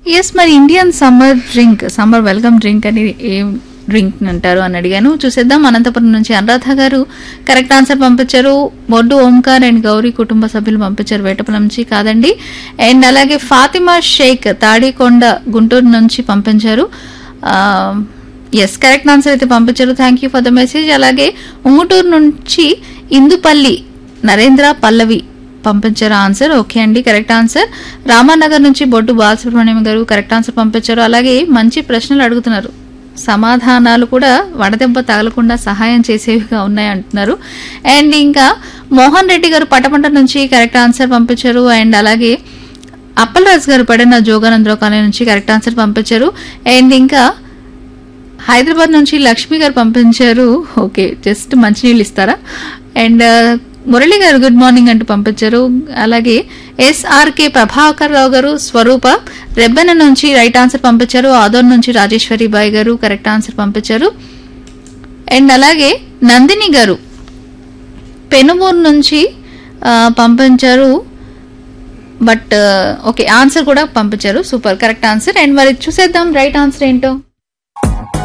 yes మరి Indian summer drink summer welcome drink అని ఏం డ్రింక్ అంటారు అని అడిగాను చూసేద్దాం అనంతపురం నుంచి అనురాధ గారు కరెక్ట్ ఆన్సర్ పంపించారు బొడ్డు ఓంకార్ అండ్ గౌరీ కుటుంబ సభ్యులు పంపించారు వేటపల నుంచి కాదండి అండ్ అలాగే ఫాతిమా షేక్ తాడికొండ గుంటూరు నుంచి పంపించారు ఎస్ కరెక్ట్ ఆన్సర్ అయితే పంపించారు thank you for the message అలాగే ఉంగుటూరు నుంచి ఇందుపల్లి నరేంద్ర పల్లవి పంపించారు ఆన్సర్ ఓకే అండి కరెక్ట్ ఆన్సర్ రామానగర్ నుంచి బొడ్డు బాలసుబ్రహ్మణ్యం గారు కరెక్ట్ ఆన్సర్ పంపించారు అలాగే మంచి ప్రశ్నలు అడుగుతున్నారు సమాధానాలు కూడా వడదెబ్బ తగలకుండా సహాయం చేసేవిగా ఉన్నాయి అంటున్నారు అండ్ ఇంకా మోహన్ రెడ్డి గారు పటపంట నుంచి కరెక్ట్ ఆన్సర్ పంపించారు అండ్ అలాగే అప్పలరాజు గారు పడిన జోగానందరావు కాలనీ నుంచి కరెక్ట్ ఆన్సర్ పంపించారు అండ్ ఇంకా హైదరాబాద్ నుంచి లక్ష్మి గారు పంపించారు ఓకే జస్ట్ మంచినీళ్ళు ఇస్తారా అండ్ మురళి గారు గుడ్ మార్నింగ్ అంటూ పంపించారు అలాగే ఎస్ఆర్కే ప్రభాకర్ రావు గారు స్వరూప రెబ్బెన నుంచి రైట్ ఆన్సర్ పంపించారు ఆదోర్ నుంచి రాజేశ్వరి బాయ్ గారు కరెక్ట్ ఆన్సర్ పంపించారు అండ్ అలాగే నందిని గారు పెనుమూరు నుంచి ఆ, పంపించారు బట్ ఓకే ఆన్సర్ కూడా పంపించారు సూపర్ కరెక్ట్ ఆన్సర్ అండ్ మరి చూసేద్దాం రైట్ ఆన్సర్ ఏంటో